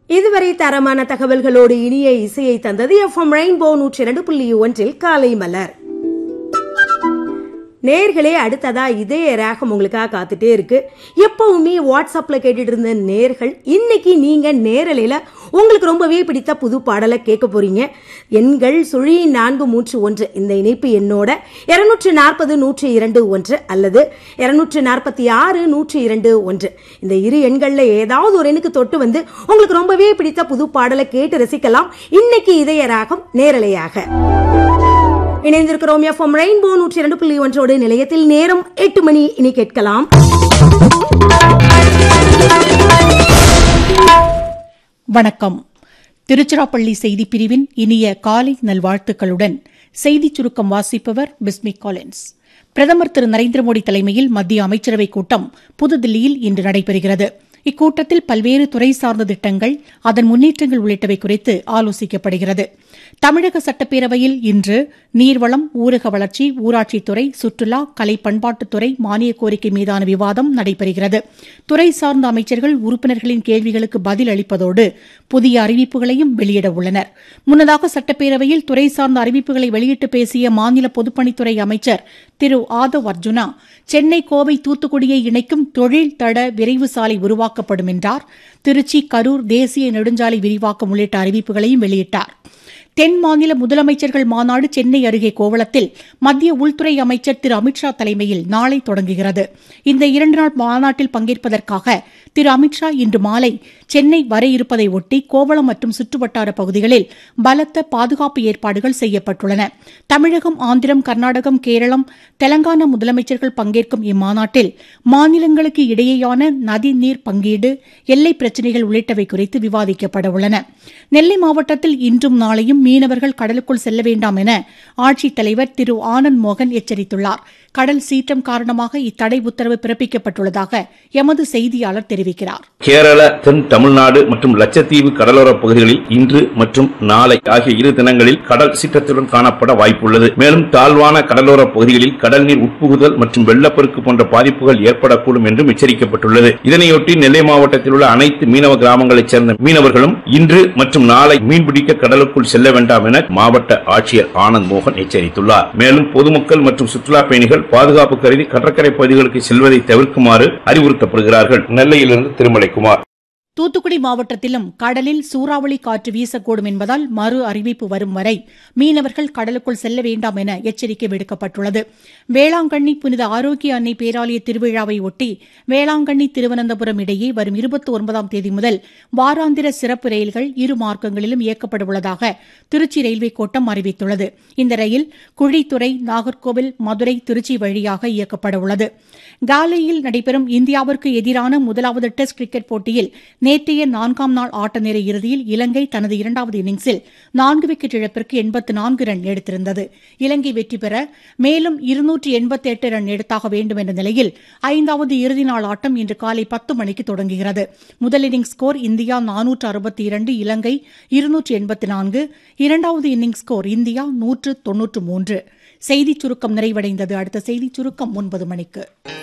இதுவரை தரமான தகவல்களோடு இனிய இசையை தந்தது எஃப்எம் ரெயின்போ நூற்றி இரண்டு புள்ளி ஒன்றில் காலை மலர் நேர்களே அடுத்ததா இதே ராகம் உங்களுக்காக காத்துட்டே இருக்கு எப்பவுமே வாட்ஸ்அப்ல கேட்டுட்டு இருந்த நேர்கள் இன்னைக்கு நீங்க நேரலையில உங்களுக்கு ரொம்பவே பிடித்த புது பாடலை கேட்க போறீங்க எண்கள் சுழி நான்கு மூன்று ஒன்று இந்த இணைப்பு என்னோட இருநூற்று நாற்பது நூற்றி இரண்டு ஒன்று அல்லது இருநூற்று நாற்பத்தி ஆறு நூற்றி இரண்டு ஒன்று இந்த இரு எண்கள்ல ஏதாவது ஒரு எண்ணுக்கு தொட்டு வந்து உங்களுக்கு ரொம்பவே பிடித்த புது பாடலை கேட்டு ரசிக்கலாம் இன்னைக்கு இதய ராகம் நேரலையாக இணைந்திருக்கிறோம் எஃப்எம் ரெயின்போ நூற்றி இரண்டு புள்ளி ஒன்றோடு நிலையத்தில் நேரம் எட்டு மணி இனி கேட்கலாம் வணக்கம் திருச்சிராப்பள்ளி செய்திப் பிரிவின் இனிய காலை நல்வாழ்த்துக்களுடன் செய்திச் சுருக்கம் வாசிப்பவர் பிஸ்மி காலின்ஸ் பிரதமர் திரு நரேந்திர மோடி தலைமையில் மத்திய அமைச்சரவைக் கூட்டம் புதுதில்லியில் இன்று நடைபெறுகிறது இக்கூட்டத்தில் பல்வேறு துறை சார்ந்த திட்டங்கள் அதன் முன்னேற்றங்கள் உள்ளிட்டவை குறித்து ஆலோசிக்கப்படுகிறது தமிழக சட்டப்பேரவையில் இன்று நீர்வளம் ஊரக வளர்ச்சி ஊராட்சித்துறை சுற்றுலா கலை பண்பாட்டுத்துறை மானிய கோரிக்கை மீதான விவாதம் நடைபெறுகிறது துறை சார்ந்த அமைச்சர்கள் உறுப்பினர்களின் கேள்விகளுக்கு பதில் அளிப்பதோடு புதிய அறிவிப்புகளையும் வெளியிட உள்ளனர் முன்னதாக சட்டப்பேரவையில் துறை சார்ந்த அறிவிப்புகளை வெளியிட்டு பேசிய மாநில பொதுப்பணித்துறை அமைச்சர் திரு ஆதவ் அர்ஜுனா சென்னை கோவை தூத்துக்குடியை இணைக்கும் தொழில் தட விரைவு சாலை உருவாக்கப்படும் என்றார் திருச்சி கரூர் தேசிய நெடுஞ்சாலை விரிவாக்கம் உள்ளிட்ட அறிவிப்புகளையும் வெளியிட்டார் தென் மாநில முதலமைச்சர்கள் மாநாடு சென்னை அருகே கோவளத்தில் மத்திய உள்துறை அமைச்சர் திரு அமித்ஷா தலைமையில் நாளை தொடங்குகிறது இந்த இரண்டு நாள் மாநாட்டில் பங்கேற்பதற்காக திரு அமித்ஷா இன்று மாலை சென்னை வர இருப்பதை ஒட்டி கோவளம் மற்றும் சுற்றுவட்டார பகுதிகளில் பலத்த பாதுகாப்பு ஏற்பாடுகள் செய்யப்பட்டுள்ளன தமிழகம் ஆந்திரம் கர்நாடகம் கேரளம் தெலங்கானா முதலமைச்சர்கள் பங்கேற்கும் இம்மாநாட்டில் மாநிலங்களுக்கு இடையேயான நதிநீர் பங்கீடு எல்லை பிரச்சினைகள் உள்ளிட்டவை குறித்து விவாதிக்கப்பட உள்ளன நெல்லை மாவட்டத்தில் இன்றும் நாளையும் மீனவர்கள் கடலுக்குள் செல்ல வேண்டாம் என ஆட்சித்தலைவர் திரு ஆனந்த் மோகன் எச்சரித்துள்ளார் கடல் சீற்றம் காரணமாக இத்தடை உத்தரவு பிறப்பிக்கப்பட்டுள்ளதாக எமது செய்தியாளர் தெரிவிக்கிறார் கேரள தென் தமிழ்நாடு மற்றும் லட்சத்தீவு கடலோர பகுதிகளில் இன்று மற்றும் நாளை ஆகிய இரு தினங்களில் கடல் சீற்றத்துடன் காணப்பட வாய்ப்புள்ளது மேலும் தாழ்வான கடலோர பகுதிகளில் கடல் நீர் உட்புகுதல் மற்றும் வெள்ளப்பெருக்கு போன்ற பாதிப்புகள் ஏற்படக்கூடும் என்றும் எச்சரிக்கப்பட்டுள்ளது இதனையொட்டி நெல்லை மாவட்டத்தில் உள்ள அனைத்து மீனவ கிராமங்களைச் சேர்ந்த மீனவர்களும் இன்று மற்றும் நாளை மீன்பிடிக்க கடலுக்குள் செல்ல வேண்டாம் என மாவட்ட ஆட்சியர் ஆனந்த் மோகன் எச்சரித்துள்ளார் மேலும் பொதுமக்கள் மற்றும் சுற்றுலா பயணிகள் பாதுகாப்பு கருதி கடற்கரை பகுதிகளுக்கு செல்வதை தவிர்க்குமாறு அறிவுறுத்தப்படுகிறார்கள் நெல்லையிலிருந்து திருமலைக்குமார் தூத்துக்குடி மாவட்டத்திலும் கடலில் சூறாவளி காற்று வீசக்கூடும் என்பதால் மறு அறிவிப்பு வரும் வரை மீனவர்கள் கடலுக்குள் செல்ல வேண்டாம் என எச்சரிக்கை விடுக்கப்பட்டுள்ளது வேளாங்கண்ணி புனித ஆரோக்கிய அன்னை பேராலய திருவிழாவை ஒட்டி வேளாங்கண்ணி திருவனந்தபுரம் இடையே வரும் இருபத்தி ஒன்பதாம் தேதி முதல் வாராந்திர சிறப்பு ரயில்கள் இரு மார்க்கங்களிலும் இயக்கப்பட உள்ளதாக திருச்சி ரயில்வே கோட்டம் அறிவித்துள்ளது இந்த ரயில் குழித்துறை நாகர்கோவில் மதுரை திருச்சி வழியாக இயக்கப்பட உள்ளது காலையில் நடைபெறும் இந்தியாவிற்கு எதிரான முதலாவது டெஸ்ட் கிரிக்கெட் போட்டியில் நேற்றைய நான்காம் நாள் ஆட்ட நேர இறுதியில் இலங்கை தனது இரண்டாவது இன்னிங்ஸில் நான்கு விக்கெட் இழப்பிற்கு எண்பத்து நான்கு ரன் எடுத்திருந்தது இலங்கை வெற்றி பெற மேலும் இருநூற்றி எண்பத்தி எட்டு ரன் எடுத்தாக வேண்டும் என்ற நிலையில் ஐந்தாவது இறுதி நாள் ஆட்டம் இன்று காலை பத்து மணிக்கு தொடங்குகிறது முதல் இன்னிங்ஸ் ஸ்கோர் இந்தியா நானூற்று அறுபத்தி இரண்டு இலங்கை இருநூற்று எண்பத்தி நான்கு இரண்டாவது இன்னிங்ஸ் ஸ்கோர் இந்தியா நூற்று தொன்னூற்று மூன்று செய்திச் சுருக்கம் நிறைவடைந்தது அடுத்த செய்திச் சுருக்கம் ஒன்பது மணிக்கு